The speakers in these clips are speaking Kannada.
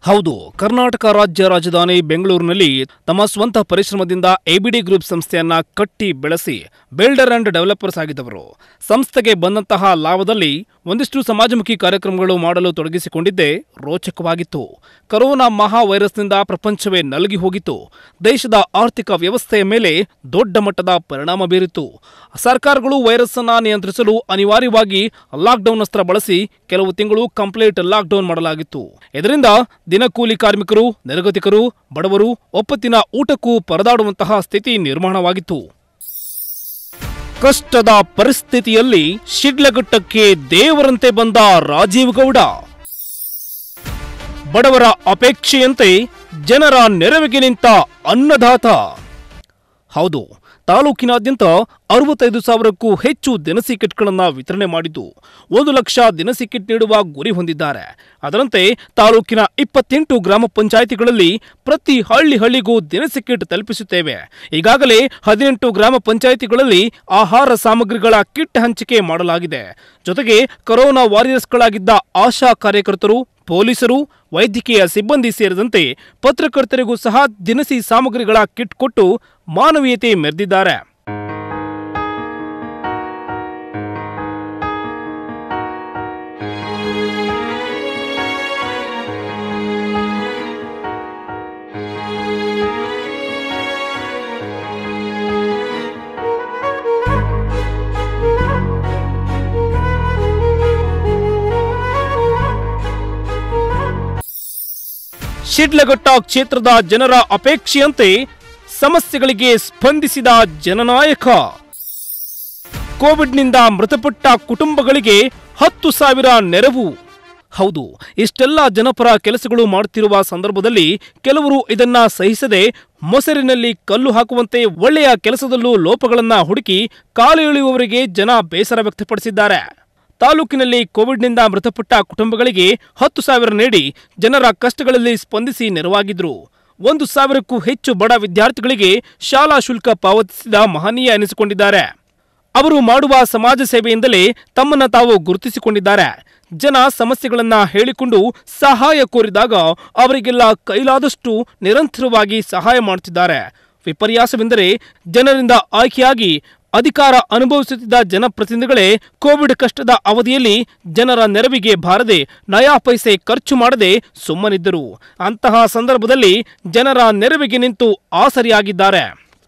ಹೌದು ಕರ್ನಾಟಕ ರಾಜ್ಯ ರಾಜಧಾನಿ ಬೆಂಗಳೂರಿನಲ್ಲಿ ತಮ್ಮ ಸ್ವಂತ ಪರಿಶ್ರಮದಿಂದ ಎಬಿಡಿ ಗ್ರೂಪ್ ಸಂಸ್ಥೆಯನ್ನ ಕಟ್ಟಿ ಬೆಳೆಸಿ ಬಿಲ್ಡರ್ ಅಂಡ್ ಡೆವಲಪರ್ಸ್ ಆಗಿದ್ದವರು ಸಂಸ್ಥೆಗೆ ಬಂದಂತಹ ಲಾಭದಲ್ಲಿ ಒಂದಿಷ್ಟು ಸಮಾಜಮುಖಿ ಕಾರ್ಯಕ್ರಮಗಳು ಮಾಡಲು ತೊಡಗಿಸಿಕೊಂಡಿದ್ದೇ ರೋಚಕವಾಗಿತ್ತು ಕರೋನಾ ಮಹಾ ವೈರಸ್ನಿಂದ ಪ್ರಪಂಚವೇ ನಲುಗಿ ಹೋಗಿತ್ತು ದೇಶದ ಆರ್ಥಿಕ ವ್ಯವಸ್ಥೆಯ ಮೇಲೆ ದೊಡ್ಡ ಮಟ್ಟದ ಪರಿಣಾಮ ಬೀರಿತು ಸರ್ಕಾರಗಳು ವೈರಸ್ ಅನ್ನ ನಿಯಂತ್ರಿಸಲು ಅನಿವಾರ್ಯವಾಗಿ ಲಾಕ್ಡೌನ್ ಅಸ್ತ್ರ ಬಳಸಿ ಕೆಲವು ತಿಂಗಳು ಕಂಪ್ಲೀಟ್ ಲಾಕ್ಡೌನ್ ಮಾಡಲಾಗಿತ್ತು ಇದರಿಂದ ದಿನಕೂಲಿ ಕಾರ್ಮಿಕರು ನಿರ್ಗತಿಕರು ಬಡವರು ಒಪ್ಪತ್ತಿನ ಊಟಕ್ಕೂ ಪರದಾಡುವಂತಹ ಸ್ಥಿತಿ ನಿರ್ಮಾಣವಾಗಿತ್ತು ಕಷ್ಟದ ಪರಿಸ್ಥಿತಿಯಲ್ಲಿ ಶಿಡ್ಲಘಟ್ಟಕ್ಕೆ ದೇವರಂತೆ ಬಂದ ರಾಜೀವ್ ಗೌಡ ಬಡವರ ಅಪೇಕ್ಷೆಯಂತೆ ಜನರ ನೆರವಿಗೆ ನಿಂತ ಅನ್ನದಾತ ಹೌದು ತಾಲೂಕಿನಾದ್ಯಂತ ಅರವತ್ತೈದು ಸಾವಿರಕ್ಕೂ ಹೆಚ್ಚು ದಿನಸಿ ಕಿಟ್ಗಳನ್ನು ವಿತರಣೆ ಮಾಡಿದ್ದು ಒಂದು ಲಕ್ಷ ದಿನಸಿ ಕಿಟ್ ನೀಡುವ ಗುರಿ ಹೊಂದಿದ್ದಾರೆ ಅದರಂತೆ ತಾಲೂಕಿನ ಇಪ್ಪತ್ತೆಂಟು ಗ್ರಾಮ ಪಂಚಾಯಿತಿಗಳಲ್ಲಿ ಪ್ರತಿ ಹಳ್ಳಿ ಹಳ್ಳಿಗೂ ದಿನಸಿ ಕಿಟ್ ತಲುಪಿಸುತ್ತೇವೆ ಈಗಾಗಲೇ ಹದಿನೆಂಟು ಗ್ರಾಮ ಪಂಚಾಯಿತಿಗಳಲ್ಲಿ ಆಹಾರ ಸಾಮಗ್ರಿಗಳ ಕಿಟ್ ಹಂಚಿಕೆ ಮಾಡಲಾಗಿದೆ ಜೊತೆಗೆ ಕೊರೋನಾ ವಾರಿಯರ್ಸ್ಗಳಾಗಿದ್ದ ಆಶಾ ಕಾರ್ಯಕರ್ತರು ಪೊಲೀಸರು ವೈದ್ಯಕೀಯ ಸಿಬ್ಬಂದಿ ಸೇರಿದಂತೆ ಪತ್ರಕರ್ತರಿಗೂ ಸಹ ದಿನಸಿ ಸಾಮಗ್ರಿಗಳ ಕಿಟ್ ಕೊಟ್ಟು ಮಾನವೀಯತೆ ಮೆರೆದಿದ್ದಾರೆ ಶಿಡ್ಲಘಟ್ಟ ಕ್ಷೇತ್ರದ ಜನರ ಅಪೇಕ್ಷೆಯಂತೆ ಸಮಸ್ಯೆಗಳಿಗೆ ಸ್ಪಂದಿಸಿದ ಜನನಾಯಕ ಕೋವಿಡ್ನಿಂದ ಮೃತಪಟ್ಟ ಕುಟುಂಬಗಳಿಗೆ ಹತ್ತು ಸಾವಿರ ನೆರವು ಹೌದು ಇಷ್ಟೆಲ್ಲ ಜನಪರ ಕೆಲಸಗಳು ಮಾಡುತ್ತಿರುವ ಸಂದರ್ಭದಲ್ಲಿ ಕೆಲವರು ಇದನ್ನ ಸಹಿಸದೆ ಮೊಸರಿನಲ್ಲಿ ಕಲ್ಲು ಹಾಕುವಂತೆ ಒಳ್ಳೆಯ ಕೆಲಸದಲ್ಲೂ ಲೋಪಗಳನ್ನ ಹುಡುಕಿ ಕಾಲು ಎಳೆಯುವವರಿಗೆ ಜನ ಬೇಸರ ವ್ಯಕ್ತಪಡಿಸಿದ್ದಾರೆ ತಾಲೂಕಿನಲ್ಲಿ ಕೋವಿಡ್ನಿಂದ ಮೃತಪಟ್ಟ ಕುಟುಂಬಗಳಿಗೆ ಹತ್ತು ಸಾವಿರ ನೀಡಿ ಜನರ ಕಷ್ಟಗಳಲ್ಲಿ ಸ್ಪಂದಿಸಿ ನೆರವಾಗಿದ್ರು ಒಂದು ಸಾವಿರಕ್ಕೂ ಹೆಚ್ಚು ಬಡ ವಿದ್ಯಾರ್ಥಿಗಳಿಗೆ ಶಾಲಾ ಶುಲ್ಕ ಪಾವತಿಸಿದ ಮಹನೀಯ ಎನಿಸಿಕೊಂಡಿದ್ದಾರೆ ಅವರು ಮಾಡುವ ಸಮಾಜ ಸೇವೆಯಿಂದಲೇ ತಮ್ಮನ್ನ ತಾವು ಗುರುತಿಸಿಕೊಂಡಿದ್ದಾರೆ ಜನ ಸಮಸ್ಯೆಗಳನ್ನ ಹೇಳಿಕೊಂಡು ಸಹಾಯ ಕೋರಿದಾಗ ಅವರಿಗೆಲ್ಲ ಕೈಲಾದಷ್ಟು ನಿರಂತರವಾಗಿ ಸಹಾಯ ಮಾಡುತ್ತಿದ್ದಾರೆ ವಿಪರ್ಯಾಸವೆಂದರೆ ಜನರಿಂದ ಆಯ್ಕೆಯಾಗಿ ಅಧಿಕಾರ ಅನುಭವಿಸುತ್ತಿದ್ದ ಜನಪ್ರತಿನಿಧಿಗಳೇ ಕೋವಿಡ್ ಕಷ್ಟದ ಅವಧಿಯಲ್ಲಿ ಜನರ ನೆರವಿಗೆ ಬಾರದೆ ನಯಾ ಪೈಸೆ ಖರ್ಚು ಮಾಡದೆ ಸುಮ್ಮನಿದ್ದರು ಅಂತಹ ಸಂದರ್ಭದಲ್ಲಿ ಜನರ ನೆರವಿಗೆ ನಿಂತು ಆಸರಿಯಾಗಿದ್ದಾರೆ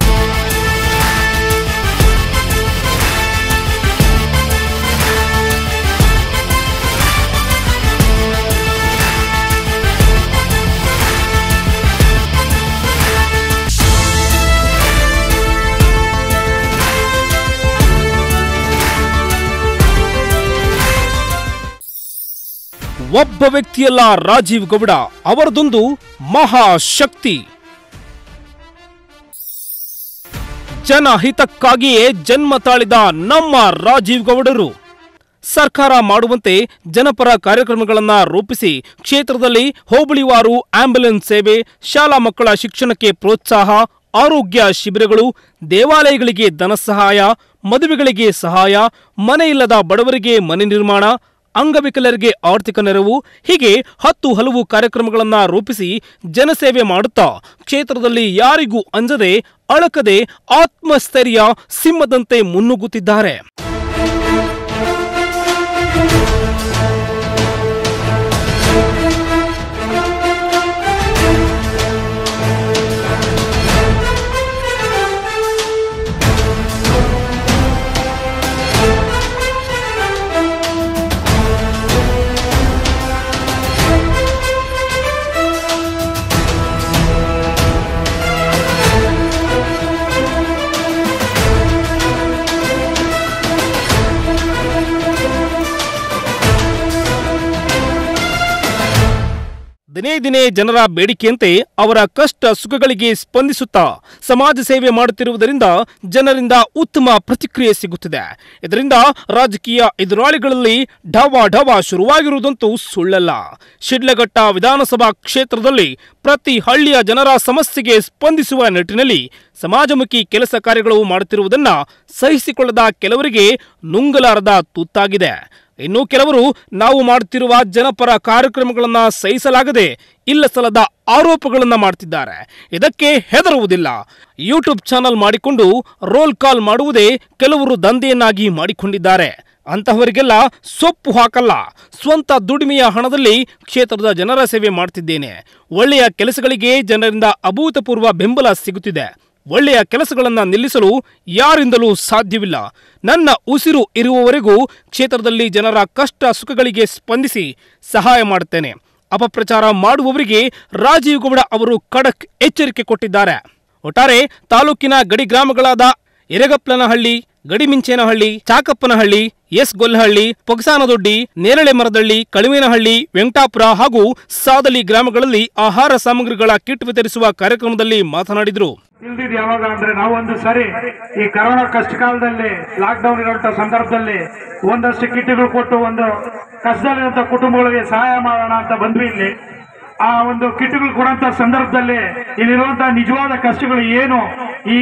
ಒಬ್ಬ ವ್ಯಕ್ತಿಯಲ್ಲ ರಾಜೀವ್ ಗೌಡ ಅವರದೊಂದು ಮಹಾಶಕ್ತಿ ಜನಹಿತಕ್ಕಾಗಿಯೇ ಜನ್ಮ ತಾಳಿದ ನಮ್ಮ ರಾಜೀವ್ ಗೌಡರು ಸರ್ಕಾರ ಮಾಡುವಂತೆ ಜನಪರ ಕಾರ್ಯಕ್ರಮಗಳನ್ನ ರೂಪಿಸಿ ಕ್ಷೇತ್ರದಲ್ಲಿ ಹೋಬಳಿವಾರು ಆಂಬ್ಯುಲೆನ್ಸ್ ಸೇವೆ ಶಾಲಾ ಮಕ್ಕಳ ಶಿಕ್ಷಣಕ್ಕೆ ಪ್ರೋತ್ಸಾಹ ಆರೋಗ್ಯ ಶಿಬಿರಗಳು ದೇವಾಲಯಗಳಿಗೆ ಧನ ಸಹಾಯ ಮದುವೆಗಳಿಗೆ ಸಹಾಯ ಮನೆ ಇಲ್ಲದ ಬಡವರಿಗೆ ಮನೆ ನಿರ್ಮಾಣ ಅಂಗವಿಕಲರಿಗೆ ಆರ್ಥಿಕ ನೆರವು ಹೀಗೆ ಹತ್ತು ಹಲವು ಕಾರ್ಯಕ್ರಮಗಳನ್ನ ರೂಪಿಸಿ ಜನಸೇವೆ ಮಾಡುತ್ತಾ ಕ್ಷೇತ್ರದಲ್ಲಿ ಯಾರಿಗೂ ಅಂಜದೆ ಅಳಕದೆ ಆತ್ಮಸ್ಥೈರ್ಯ ಸಿಂಹದಂತೆ ಮುನ್ನುಗ್ಗುತ್ತಿದ್ದಾರೆ ದಿನೇ ದಿನೇ ಜನರ ಬೇಡಿಕೆಯಂತೆ ಅವರ ಕಷ್ಟ ಸುಖಗಳಿಗೆ ಸ್ಪಂದಿಸುತ್ತಾ ಸಮಾಜ ಸೇವೆ ಮಾಡುತ್ತಿರುವುದರಿಂದ ಜನರಿಂದ ಉತ್ತಮ ಪ್ರತಿಕ್ರಿಯೆ ಸಿಗುತ್ತಿದೆ ಇದರಿಂದ ರಾಜಕೀಯ ಎದುರಾಳಿಗಳಲ್ಲಿ ಢವ ಢವ ಶುರುವಾಗಿರುವುದಂತೂ ಸುಳ್ಳಲ್ಲ ಶಿಡ್ಲಘಟ್ಟ ವಿಧಾನಸಭಾ ಕ್ಷೇತ್ರದಲ್ಲಿ ಪ್ರತಿ ಹಳ್ಳಿಯ ಜನರ ಸಮಸ್ಯೆಗೆ ಸ್ಪಂದಿಸುವ ನಿಟ್ಟಿನಲ್ಲಿ ಸಮಾಜಮುಖಿ ಕೆಲಸ ಕಾರ್ಯಗಳು ಮಾಡುತ್ತಿರುವುದನ್ನ ಸಹಿಸಿಕೊಳ್ಳದ ಕೆಲವರಿಗೆ ನುಂಗಲಾರದ ತುತ್ತಾಗಿದೆ ಇನ್ನು ಕೆಲವರು ನಾವು ಮಾಡುತ್ತಿರುವ ಜನಪರ ಕಾರ್ಯಕ್ರಮಗಳನ್ನ ಸಹಿಸಲಾಗದೆ ಇಲ್ಲ ಸಲ್ಲದ ಆರೋಪಗಳನ್ನ ಮಾಡ್ತಿದ್ದಾರೆ ಇದಕ್ಕೆ ಹೆದರುವುದಿಲ್ಲ ಯೂಟ್ಯೂಬ್ ಚಾನಲ್ ಮಾಡಿಕೊಂಡು ರೋಲ್ ಕಾಲ್ ಮಾಡುವುದೇ ಕೆಲವರು ದಂಧೆಯನ್ನಾಗಿ ಮಾಡಿಕೊಂಡಿದ್ದಾರೆ ಅಂತಹವರಿಗೆಲ್ಲ ಸೊಪ್ಪು ಹಾಕಲ್ಲ ಸ್ವಂತ ದುಡಿಮೆಯ ಹಣದಲ್ಲಿ ಕ್ಷೇತ್ರದ ಜನರ ಸೇವೆ ಮಾಡ್ತಿದ್ದೇನೆ ಒಳ್ಳೆಯ ಕೆಲಸಗಳಿಗೆ ಜನರಿಂದ ಅಭೂತಪೂರ್ವ ಬೆಂಬಲ ಸಿಗುತ್ತಿದೆ ಒಳ್ಳೆಯ ಕೆಲಸಗಳನ್ನು ನಿಲ್ಲಿಸಲು ಯಾರಿಂದಲೂ ಸಾಧ್ಯವಿಲ್ಲ ನನ್ನ ಉಸಿರು ಇರುವವರೆಗೂ ಕ್ಷೇತ್ರದಲ್ಲಿ ಜನರ ಕಷ್ಟ ಸುಖಗಳಿಗೆ ಸ್ಪಂದಿಸಿ ಸಹಾಯ ಮಾಡುತ್ತೇನೆ ಅಪಪ್ರಚಾರ ಮಾಡುವವರಿಗೆ ರಾಜೀವ್ ಗೌಡ ಅವರು ಖಡಕ್ ಎಚ್ಚರಿಕೆ ಕೊಟ್ಟಿದ್ದಾರೆ ಒಟ್ಟಾರೆ ತಾಲೂಕಿನ ಗಡಿ ಗ್ರಾಮಗಳಾದ ಎರೆಗಪ್ಲನಹಳ್ಳಿ ಗಡಿಮಿಂಚೇನಹಳ್ಳಿ ಚಾಕಪ್ಪನಹಳ್ಳಿ ಎಸ್ ಗೊಲ್ಲಹಳ್ಳಿ ಪೊಗಸಾನದೊಡ್ಡಿ ನೇರಳೆ ಮರದಳ್ಳಿ ಕಳುವೇನಹಳ್ಳಿ ವೆಂಕಟಾಪುರ ಹಾಗೂ ಸಾದಲಿ ಗ್ರಾಮಗಳಲ್ಲಿ ಆಹಾರ ಸಾಮಗ್ರಿಗಳ ಕಿಟ್ ವಿತರಿಸುವ ಕಾರ್ಯಕ್ರಮದಲ್ಲಿ ಮಾತನಾಡಿದರು ಇಲ್ದಿದ್ ಯಾವಾಗ ಅಂದ್ರೆ ನಾವು ಒಂದು ಸರಿ ಈ ಕರೋನಾ ಕಷ್ಟ ಕಾಲದಲ್ಲಿ ಲಾಕ್ ಡೌನ್ ಇರುವಂತ ಸಂದರ್ಭದಲ್ಲಿ ಒಂದಷ್ಟು ಕಿಟ್ಗಳು ಕೊಟ್ಟು ಒಂದು ಕಷ್ಟದಲ್ಲಿರುವಂತ ಕುಟುಂಬಗಳಿಗೆ ಸಹಾಯ ಮಾಡೋಣ ಅಂತ ಬಂದ್ವಿ ಇಲ್ಲಿ ಆ ಒಂದು ಕಿಟ್ಗಳು ಕೊಡುವಂತ ಸಂದರ್ಭದಲ್ಲಿ ಇಲ್ಲಿರುವಂತ ನಿಜವಾದ ಕಷ್ಟಗಳು ಏನು ಈ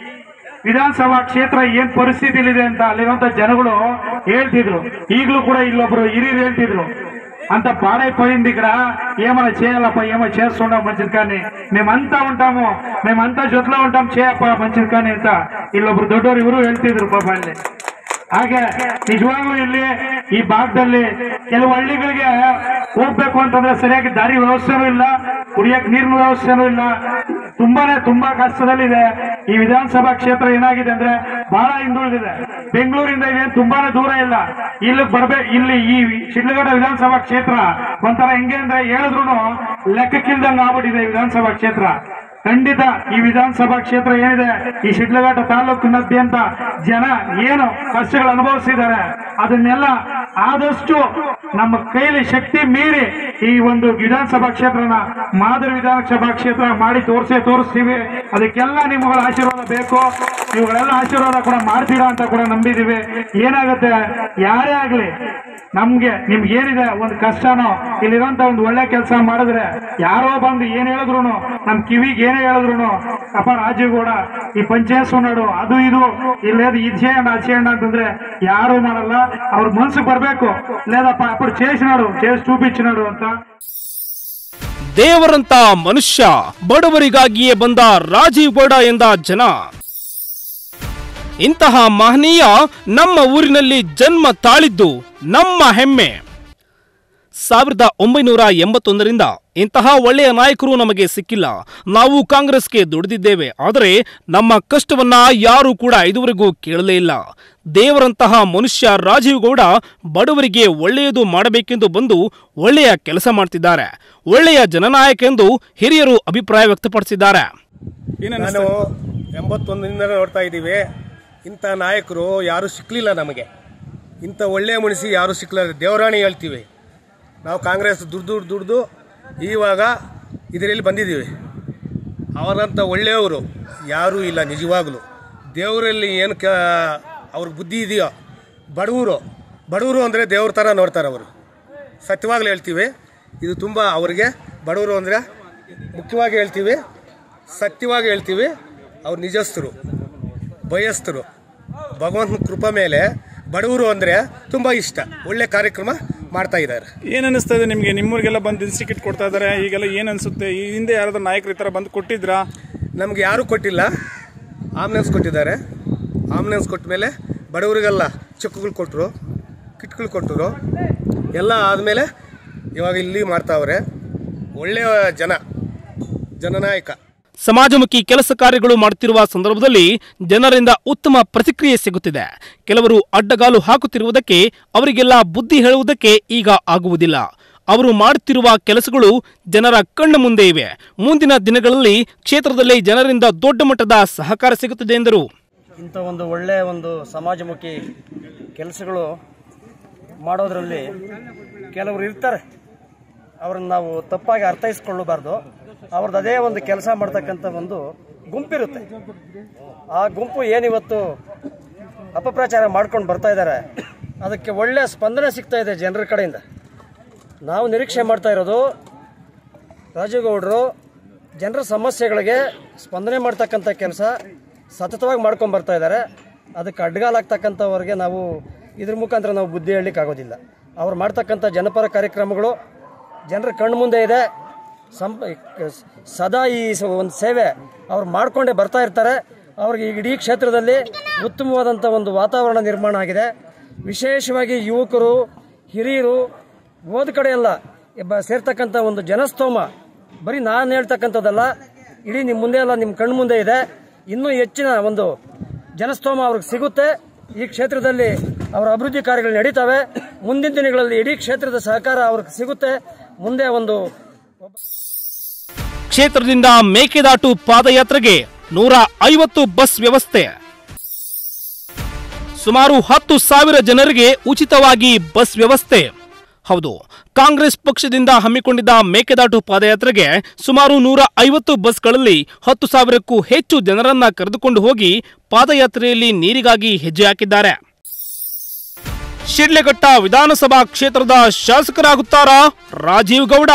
ವಿಧಾನಸಭಾ ಕ್ಷೇತ್ರ ಏನ್ ಪರಿಸ್ಥಿತಿಲಿದೆ ಅಂತ ಅಲ್ಲಿರುವಂತ ಜನಗಳು ಹೇಳ್ತಿದ್ರು ಈಗಲೂ ಕೂಡ ಇಲ್ಲೊಬ್ರು ಹಿರಿಯರು ಹೇಳ್ತಿದ್ರು అంత పాడైపోయింది ఇక్కడ ఏమైనా చేయాలప్ప ఏమో చేస్తుండం మంచిది కానీ మేమంతా ఉంటాము మేమంతా జೊತೆలో ఉంటాం చేయಪ್ಪ మంచిది కానీ ಅಂತ ಇಲ್ಲೊಬ್ರು ದೊಡ್ಡವರು ಇವರು ಹೇಳ್ತಿದ್ರು ಪಾಪ ಅಲ್ಲಿ ಹಾಗೆ ನಿಜವಾಗ್ಲೂ ಇಲ್ಲಿ ಈ ಭಾಗದಲ್ಲಿ ಕೆಲವು ಹಳ್ಳಿಗಳಿಗೆ ಹೋಗ್ಬೇಕು ಅಂತಂದ್ರೆ ಸರಿಯಾಗಿ ದಾರಿ ವ್ಯವಸ್ಥೆನೂ ಇಲ್ಲ ಕುಡಿಯಕ್ ನೀರಿನ ವ್ಯವಸ್ಥೆನೂ ಇಲ್ಲ ತುಂಬಾನೇ ತುಂಬಾ ಕಷ್ಟದಲ್ಲಿದೆ ಈ ವಿಧಾನಸಭಾ ಕ್ಷೇತ್ರ ಏನಾಗಿದೆ ಅಂದ್ರೆ ಬಹಳ ಹಿಂದುಳಿದಿದೆ ಬೆಂಗಳೂರಿಂದ ಇದೇನು ತುಂಬಾನೇ ದೂರ ಇಲ್ಲ ಇಲ್ಲಿ ಬರ್ಬೇಕು ಇಲ್ಲಿ ಈ ಶಿಡ್ಲಘಟ್ಟ ವಿಧಾನಸಭಾ ಕ್ಷೇತ್ರ ಒಂಥರ ಹೆಂಗೆ ಅಂದ್ರೆ ಹೇಳಿದ್ರು ಲೆಕ್ಕಕ್ಕಿಲ್ದಂಗೆ ಆಗ್ಬಿಟ್ಟಿದೆ ಈ ವಿಧಾನಸಭಾ ಕ್ಷೇತ್ರ ಖಂಡಿತ ಈ ವಿಧಾನಸಭಾ ಕ್ಷೇತ್ರ ಏನಿದೆ ಈ ಶಿಡ್ಲಘಟ್ಟ ತಾಲೂಕಿನಾದ್ಯಂತ ಜನ ಏನು ಕಷ್ಟಗಳು ಅನುಭವಿಸಿದ್ದಾರೆ ಅದನ್ನೆಲ್ಲ ಆದಷ್ಟು ನಮ್ಮ ಕೈಲಿ ಶಕ್ತಿ ಮೀರಿ ಈ ಒಂದು ವಿಧಾನಸಭಾ ಕ್ಷೇತ್ರನ ಮಾದರಿ ವಿಧಾನಸಭಾ ಕ್ಷೇತ್ರ ಮಾಡಿ ತೋರಿಸೇ ತೋರಿಸ್ತೀವಿ ಅದಕ್ಕೆಲ್ಲ ನಿಮ್ಮಗಳ ಆಶೀರ್ವಾದ ಬೇಕು ಇವುಗಳೆಲ್ಲ ಆಶೀರ್ವಾದ ಕೂಡ ಮಾಡ್ತೀರಾ ಅಂತ ಕೂಡ ನಂಬಿದೀವಿ ಏನಾಗುತ್ತೆ ಯಾರೇ ಆಗ್ಲಿ ನಮ್ಗೆ ನಿಮ್ಗೆ ಏನಿದೆ ಒಂದು ಕಷ್ಟನೋ ಇಲ್ಲಿರೋಂತ ಒಂದು ಒಳ್ಳೆ ಕೆಲಸ ಮಾಡಿದ್ರೆ ಯಾರೋ ಬಂದು ಏನ್ ಹೇಳಿದ್ರು ನಮ್ ಕಿವಿಗೆ ಏನೇ ಹೇಳಿದ್ರು ಅಪ್ಪ ರಾಜೀವ್ ಗೌಡ ಈ ಪಂಚಾಯತ್ ನಾಡು ಅದು ಇದು ಇಲ್ಲೇದು ಇದು చేయండి ಅದು చేయండి ಅಂತಂದ್ರೆ ಯಾರು ಮಾಡಲ್ಲ ಅವ್ರ ಮನ್ಸಿಗೆ ಬರ್ಬೇಕು లేదಪ್ಪ అప్పుడు చేసినాడు చేసి చూపించినాడు ಅಂತ ದೇವರಂತ ಮನುಷ್ಯ ಬಡವರಿಗಾಗಿಯೇ ಬಂದ ರಾಜೀವ್ ಗೌಡ ಎಂದ ಜನ ಇಂತಹ ಮಹನೀಯ ನಮ್ಮ ಊರಿನಲ್ಲಿ ಜನ್ಮ ತಾಳಿದ್ದು ನಮ್ಮ ಹೆಮ್ಮೆ ಸಾವಿರದ ಒಂಬೈನೂರ ಎಂಬತ್ತೊಂದರಿಂದ ಇಂತಹ ಒಳ್ಳೆಯ ನಾಯಕರು ನಮಗೆ ಸಿಕ್ಕಿಲ್ಲ ನಾವು ಕಾಂಗ್ರೆಸ್ಗೆ ದುಡಿದಿದ್ದೇವೆ ಆದರೆ ನಮ್ಮ ಕಷ್ಟವನ್ನ ಯಾರೂ ಕೂಡ ಇದುವರೆಗೂ ಕೇಳಲೇ ಇಲ್ಲ ದೇವರಂತಹ ಮನುಷ್ಯ ರಾಜೀವ್ ಗೌಡ ಬಡವರಿಗೆ ಒಳ್ಳೆಯದು ಮಾಡಬೇಕೆಂದು ಬಂದು ಒಳ್ಳೆಯ ಕೆಲಸ ಮಾಡ್ತಿದ್ದಾರೆ ಒಳ್ಳೆಯ ಜನನಾಯಕ ಎಂದು ಹಿರಿಯರು ಅಭಿಪ್ರಾಯ ವ್ಯಕ್ತಪಡಿಸಿದ್ದಾರೆ ನಾನು ಎಂಬತ್ತೊಂದರಿಂದ ನೋಡ್ತಾ ಇದ್ದೀವಿ ಇಂಥ ನಾಯಕರು ಯಾರೂ ಸಿಕ್ಕಲಿಲ್ಲ ನಮಗೆ ಇಂಥ ಒಳ್ಳೆಯ ಮನುಷ್ಯ ಯಾರೂ ಸಿಕ್ಕಲಿಲ್ಲ ದೇವರಾಣಿ ಹೇಳ್ತೀವಿ ನಾವು ಕಾಂಗ್ರೆಸ್ ದುಡ್ದು ದುಡ್ದು ದುಡ್ದು ಇವಾಗ ಇದರಲ್ಲಿ ಬಂದಿದ್ದೀವಿ ಅವರಂಥ ಒಳ್ಳೆಯವರು ಯಾರೂ ಇಲ್ಲ ನಿಜವಾಗಲೂ ದೇವರಲ್ಲಿ ಏನು ಕ ಅವ್ರಿಗೆ ಬುದ್ಧಿ ಇದೆಯೋ ಬಡವರು ಬಡವರು ಅಂದರೆ ದೇವ್ರ ಥರ ನೋಡ್ತಾರೆ ಅವರು ಸತ್ಯವಾಗ್ಲೂ ಹೇಳ್ತೀವಿ ಇದು ತುಂಬ ಅವರಿಗೆ ಬಡವರು ಅಂದರೆ ಮುಖ್ಯವಾಗಿ ಹೇಳ್ತೀವಿ ಸತ್ಯವಾಗಿ ಹೇಳ್ತೀವಿ ಅವ್ರು ನಿಜಸ್ಥರು ಭಯಸ್ಥರು ಭಗವಂತನ ಕೃಪಾ ಮೇಲೆ ಬಡವರು ಅಂದರೆ ತುಂಬ ಇಷ್ಟ ಒಳ್ಳೆ ಕಾರ್ಯಕ್ರಮ ಮಾಡ್ತಾ ಇದ್ದಾರೆ ಏನ್ ಅನಿಸ್ತಾ ಇದೆ ನಿಮಗೆ ನಿಮ್ಮೂರಿಗೆಲ್ಲ ಬಂದು ಇನ್ಸ್ಟಿಟ್ಯೂಟ್ ಕೊಡ್ತಾ ಇದ್ದಾರೆ ಈಗೆಲ್ಲ ಏನ್ ಅನ್ಸುತ್ತೆ ಈ ಹಿಂದೆ ಯಾರಾದ್ರೂ ನಾಯಕರು ಈ ತರ ಬಂದು ಕೊಟ್ಟಿದ್ರಾ ನಮಗೆ ಯಾರೂ ಕೊಟ್ಟಿಲ್ಲ ಆಂಬುಲೆನ್ಸ್ ಕೊಟ್ಟಿದ್ದಾರೆ ಆಂಬುಲೆನ್ಸ್ ಕೊಟ್ಟ ಮೇಲೆ ಬಡವರಿಗೆಲ್ಲ ಚೆಕ್ಗಳು ಕೊಟ್ಟರು ಕಿಟ್ಗಳು ಕೊಟ್ಟರು ಎಲ್ಲ ಆದಮೇಲೆ ಇವಾಗ ಇಲ್ಲಿ ಮಾಡ್ತಾವ್ರೆ ಒಳ್ಳೆಯ ಜನ ಜನನಾಯಕ ಸಮಾಜಮುಖಿ ಕೆಲಸ ಕಾರ್ಯಗಳು ಮಾಡುತ್ತಿರುವ ಸಂದರ್ಭದಲ್ಲಿ ಜನರಿಂದ ಉತ್ತಮ ಪ್ರತಿಕ್ರಿಯೆ ಸಿಗುತ್ತಿದೆ ಕೆಲವರು ಅಡ್ಡಗಾಲು ಹಾಕುತ್ತಿರುವುದಕ್ಕೆ ಅವರಿಗೆಲ್ಲ ಬುದ್ಧಿ ಹೇಳುವುದಕ್ಕೆ ಈಗ ಆಗುವುದಿಲ್ಲ ಅವರು ಮಾಡುತ್ತಿರುವ ಕೆಲಸಗಳು ಜನರ ಕಣ್ಣ ಮುಂದೆ ಇವೆ ಮುಂದಿನ ದಿನಗಳಲ್ಲಿ ಕ್ಷೇತ್ರದಲ್ಲಿ ಜನರಿಂದ ದೊಡ್ಡ ಮಟ್ಟದ ಸಹಕಾರ ಸಿಗುತ್ತದೆ ಎಂದರು ಇಂಥ ಒಂದು ಒಳ್ಳೆಯ ಒಂದು ಸಮಾಜಮುಖಿ ಕೆಲಸಗಳು ಮಾಡೋದರಲ್ಲಿ ಕೆಲವರು ಇರ್ತಾರೆ ಅವ್ರನ್ನ ನಾವು ತಪ್ಪಾಗಿ ಅರ್ಥೈಸ್ಕೊಳ್ಳಬಾರ್ದು ಅವ್ರದ್ದು ಅದೇ ಒಂದು ಕೆಲಸ ಮಾಡ್ತಕ್ಕಂಥ ಒಂದು ಗುಂಪಿರುತ್ತೆ ಆ ಗುಂಪು ಏನಿವತ್ತು ಅಪಪ್ರಚಾರ ಮಾಡ್ಕೊಂಡು ಬರ್ತಾ ಇದ್ದಾರೆ ಅದಕ್ಕೆ ಒಳ್ಳೆಯ ಸ್ಪಂದನೆ ಸಿಗ್ತಾ ಇದೆ ಜನರ ಕಡೆಯಿಂದ ನಾವು ನಿರೀಕ್ಷೆ ಮಾಡ್ತಾ ಇರೋದು ರಾಜೀವ್ ಗೌಡರು ಜನರ ಸಮಸ್ಯೆಗಳಿಗೆ ಸ್ಪಂದನೆ ಮಾಡ್ತಕ್ಕಂಥ ಕೆಲಸ ಸತತವಾಗಿ ಮಾಡ್ಕೊಂಡು ಬರ್ತಾ ಇದ್ದಾರೆ ಅದಕ್ಕೆ ಅಡ್ಡಗಾಲಾಗ್ತಕ್ಕಂಥವ್ರಿಗೆ ನಾವು ಇದ್ರ ಮುಖಾಂತರ ನಾವು ಬುದ್ಧಿ ಹೇಳಲಿಕ್ಕೆ ಆಗೋದಿಲ್ಲ ಅವ್ರು ಮಾಡ್ತಕ್ಕಂಥ ಜನಪರ ಕಾರ್ಯಕ್ರಮಗಳು ಜನರ ಕಣ್ಣು ಮುಂದೆ ಇದೆ ಸಂ ಸದಾ ಈ ಸ- ಒಂದು ಸೇವೆ ಅವ್ರು ಮಾಡ್ಕೊಂಡೇ ಬರ್ತಾ ಇರ್ತಾರೆ ಅವ್ರಿಗೆ ಈ ಇಡೀ ಕ್ಷೇತ್ರದಲ್ಲಿ ಉತ್ತಮವಾದಂಥ ಒಂದು ವಾತಾವರಣ ನಿರ್ಮಾಣ ಆಗಿದೆ ವಿಶೇಷವಾಗಿ ಯುವಕರು ಹಿರಿಯರು ಹೋದ ಕಡೆ ಎಲ್ಲ ಬ ಸೇರ್ತಕ್ಕಂಥ ಒಂದು ಜನಸ್ತೋಮ ಬರೀ ನಾನು ಹೇಳ್ತಕ್ಕಂಥದ್ದಲ್ಲ ಇಡೀ ನಿಮ್ಮ ಮುಂದೆ ಎಲ್ಲ ನಿಮ್ಮ ಕಣ್ಣು ಮುಂದೆ ಇದೆ ಇನ್ನೂ ಹೆಚ್ಚಿನ ಒಂದು ಜನಸ್ತೋಮ ಅವ್ರಿಗೆ ಸಿಗುತ್ತೆ ಈ ಕ್ಷೇತ್ರದಲ್ಲಿ ಅವರ ಅಭಿವೃದ್ಧಿ ಕಾರ್ಯಗಳು ನಡೀತವೆ ಮುಂದಿನ ದಿನಗಳಲ್ಲಿ ಇಡೀ ಕ್ಷೇತ್ರದ ಸಹಕಾರ ಅವ್ರಿಗೆ ಸಿಗುತ್ತೆ ಮುಂದೆ ಒಂದು ಕ್ಷೇತ್ರದಿಂದ ಮೇಕೆದಾಟು ಪಾದಯಾತ್ರೆಗೆ ನೂರ ಐವತ್ತು ಬಸ್ ವ್ಯವಸ್ಥೆ ಸುಮಾರು ಹತ್ತು ಸಾವಿರ ಜನರಿಗೆ ಉಚಿತವಾಗಿ ಬಸ್ ವ್ಯವಸ್ಥೆ ಹೌದು ಕಾಂಗ್ರೆಸ್ ಪಕ್ಷದಿಂದ ಹಮ್ಮಿಕೊಂಡಿದ್ದ ಮೇಕೆದಾಟು ಪಾದಯಾತ್ರೆಗೆ ಸುಮಾರು ನೂರ ಐವತ್ತು ಬಸ್ಗಳಲ್ಲಿ ಹತ್ತು ಸಾವಿರಕ್ಕೂ ಹೆಚ್ಚು ಜನರನ್ನ ಕರೆದುಕೊಂಡು ಹೋಗಿ ಪಾದಯಾತ್ರೆಯಲ್ಲಿ ನೀರಿಗಾಗಿ ಹೆಜ್ಜೆ ಹಾಕಿದ್ದಾರೆ ಶಿಡ್ಲಘಟ್ಟ ವಿಧಾನಸಭಾ ಕ್ಷೇತ್ರದ ಶಾಸಕರಾಗುತ್ತಾರಾ ರಾಜೀವ್ ಗೌಡ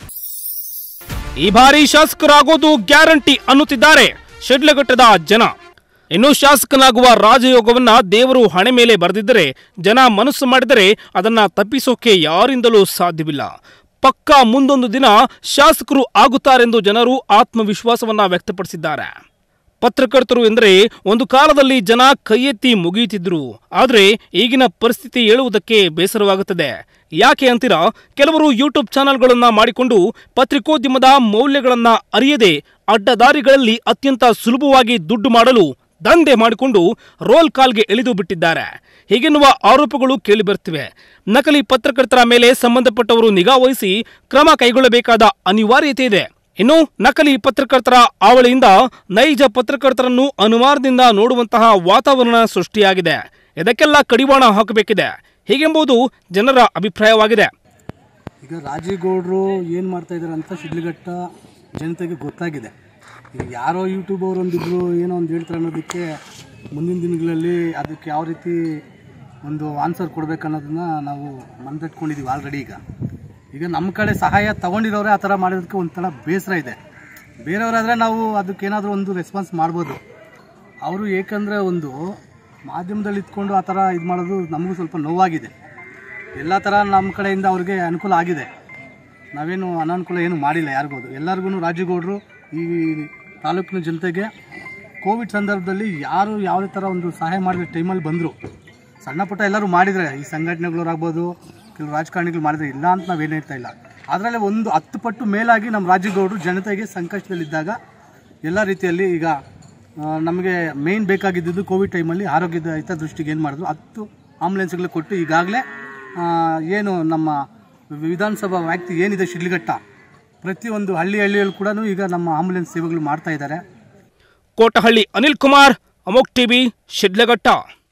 ಈ ಬಾರಿ ಶಾಸಕರಾಗೋದು ಗ್ಯಾರಂಟಿ ಅನ್ನುತ್ತಿದ್ದಾರೆ ಶಿಡ್ಲಘಟ್ಟದ ಜನ ಇನ್ನು ಶಾಸಕನಾಗುವ ರಾಜಯೋಗವನ್ನ ದೇವರು ಹಣೆ ಮೇಲೆ ಬರೆದಿದ್ದರೆ ಜನ ಮನಸ್ಸು ಮಾಡಿದರೆ ಅದನ್ನ ತಪ್ಪಿಸೋಕೆ ಯಾರಿಂದಲೂ ಸಾಧ್ಯವಿಲ್ಲ ಪಕ್ಕಾ ಮುಂದೊಂದು ದಿನ ಶಾಸಕರು ಆಗುತ್ತಾರೆಂದು ಜನರು ಆತ್ಮವಿಶ್ವಾಸವನ್ನ ವ್ಯಕ್ತಪಡಿಸಿದ್ದಾರೆ ಪತ್ರಕರ್ತರು ಎಂದರೆ ಒಂದು ಕಾಲದಲ್ಲಿ ಜನ ಕೈ ಎತ್ತಿ ಮುಗಿಯುತ್ತಿದ್ರು ಆದರೆ ಈಗಿನ ಪರಿಸ್ಥಿತಿ ಹೇಳುವುದಕ್ಕೆ ಬೇಸರವಾಗುತ್ತದೆ ಯಾಕೆ ಅಂತೀರಾ ಕೆಲವರು ಯೂಟ್ಯೂಬ್ ಚಾನೆಲ್ಗಳನ್ನ ಮಾಡಿಕೊಂಡು ಪತ್ರಿಕೋದ್ಯಮದ ಮೌಲ್ಯಗಳನ್ನ ಅರಿಯದೆ ಅಡ್ಡದಾರಿಗಳಲ್ಲಿ ಅತ್ಯಂತ ಸುಲಭವಾಗಿ ದುಡ್ಡು ಮಾಡಲು ದಂಧೆ ಮಾಡಿಕೊಂಡು ರೋಲ್ ಕಾಲ್ಗೆ ಇಳಿದು ಬಿಟ್ಟಿದ್ದಾರೆ ಹೀಗೆನ್ನುವ ಆರೋಪಗಳು ಕೇಳಿಬರುತ್ತಿವೆ ನಕಲಿ ಪತ್ರಕರ್ತರ ಮೇಲೆ ಸಂಬಂಧಪಟ್ಟವರು ನಿಗಾ ವಹಿಸಿ ಕ್ರಮ ಕೈಗೊಳ್ಳಬೇಕಾದ ಅನಿವಾರ್ಯತೆ ಇದೆ ಇನ್ನು ನಕಲಿ ಪತ್ರಕರ್ತರ ಆವಳಿಯಿಂದ ನೈಜ ಪತ್ರಕರ್ತರನ್ನು ಅನುಮಾನದಿಂದ ನೋಡುವಂತಹ ವಾತಾವರಣ ಸೃಷ್ಟಿಯಾಗಿದೆ ಇದಕ್ಕೆಲ್ಲ ಕಡಿವಾಣ ಹಾಕಬೇಕಿದೆ ಹೀಗೆಂಬುದು ಜನರ ಅಭಿಪ್ರಾಯವಾಗಿದೆ ಈಗ ರಾಜೇಗೌಡರು ಏನು ಮಾಡ್ತಾ ಇದ್ದಾರೆ ಅಂತ ಶಿಡ್ಲಘಟ್ಟ ಜನತೆಗೆ ಗೊತ್ತಾಗಿದೆ ಈಗ ಯಾರೋ ಯೂಟ್ಯೂಬ್ ಅವರು ಒಂದಿಬ್ರು ಏನೋ ಒಂದು ಹೇಳ್ತಾರೆ ಅನ್ನೋದಕ್ಕೆ ಮುಂದಿನ ದಿನಗಳಲ್ಲಿ ಅದಕ್ಕೆ ಯಾವ ರೀತಿ ಒಂದು ಆನ್ಸರ್ ಕೊಡಬೇಕನ್ನೋದನ್ನ ನಾವು ಮನದಟ್ಕೊಂಡಿದ್ದೀವಿ ಆಲ್ರೆಡಿ ಈಗ ಈಗ ನಮ್ಮ ಕಡೆ ಸಹಾಯ ತಗೊಂಡಿರೋರೆ ಆ ಥರ ಮಾಡಿರೋದಕ್ಕೆ ಒಂಥರ ಬೇಸರ ಇದೆ ಬೇರೆಯವರಾದರೆ ನಾವು ಅದಕ್ಕೇನಾದರೂ ಒಂದು ರೆಸ್ಪಾನ್ಸ್ ಮಾಡ್ಬೋದು ಅವರು ಏಕೆಂದರೆ ಒಂದು ಮಾಧ್ಯಮದಲ್ಲಿ ಇದ್ಕೊಂಡು ಆ ಥರ ಇದು ಮಾಡೋದು ನಮಗೂ ಸ್ವಲ್ಪ ನೋವಾಗಿದೆ ಎಲ್ಲ ಥರ ನಮ್ಮ ಕಡೆಯಿಂದ ಅವ್ರಿಗೆ ಅನುಕೂಲ ಆಗಿದೆ ನಾವೇನು ಅನಾನುಕೂಲ ಏನು ಮಾಡಿಲ್ಲ ಯಾರಿಗೂ ಎಲ್ಲರಿಗೂ ರಾಜೇಗೌಡರು ಈ ತಾಲೂಕಿನ ಜನತೆಗೆ ಕೋವಿಡ್ ಸಂದರ್ಭದಲ್ಲಿ ಯಾರು ಯಾವುದೇ ಥರ ಒಂದು ಸಹಾಯ ಮಾಡಿದ ಟೈಮಲ್ಲಿ ಬಂದರು ಸಣ್ಣ ಪುಟ್ಟ ಎಲ್ಲರೂ ಮಾಡಿದರೆ ಈ ಸಂಘಟನೆಗಳಾಗ್ಬೋದು ಕೆಲವು ರಾಜಕಾರಣಿಗಳು ಮಾಡಿದ್ರೆ ಇಲ್ಲ ಅಂತ ನಾವೇನು ಹೇಳ್ತಾ ಇಲ್ಲ ಅದರಲ್ಲಿ ಒಂದು ಹತ್ತು ಪಟ್ಟು ಮೇಲಾಗಿ ನಮ್ಮ ರಾಜೇಗೌಡರು ಜನತೆಗೆ ಸಂಕಷ್ಟದಲ್ಲಿದ್ದಾಗ ಎಲ್ಲ ರೀತಿಯಲ್ಲಿ ಈಗ ಆ, ನಮಗೆ ಮೇಯ್ನ್ ಬೇಕಾಗಿದ್ದು ಕೋವಿಡ್ ಟೈಮಲ್ಲಿ ಆರೋಗ್ಯದ ಹಿತದೃಷ್ಟಿಗೆ ಏನು ಮಾಡಿದ್ರು ಹತ್ತು ಆಂಬುಲೆನ್ಸ್ಗಳು ಕೊಟ್ಟು ಈಗಾಗಲೇ ಏನು ನಮ್ಮ ವಿಧಾನಸಭಾ ವ್ಯಾಪ್ತಿ ಏನಿದೆ ಶಿಡ್ಲಘಟ್ಟ ಪ್ರತಿಯೊಂದು ಹಳ್ಳಿ ಹಳ್ಳಿಯಲ್ಲಿ ಕೂಡ ಈಗ ನಮ್ಮ ಆಂಬುಲೆನ್ಸ್ ಸೇವೆಗಳು ಮಾಡ್ತಾ ಇದ್ದಾರೆ ಕೋಟಹಳ್ಳಿ ಅನಿಲ್ ಕುಮಾರ್ ಅಮೋಕ್ ಟಿವಿ ಶಿಡ್ಲಘಟ್ಟ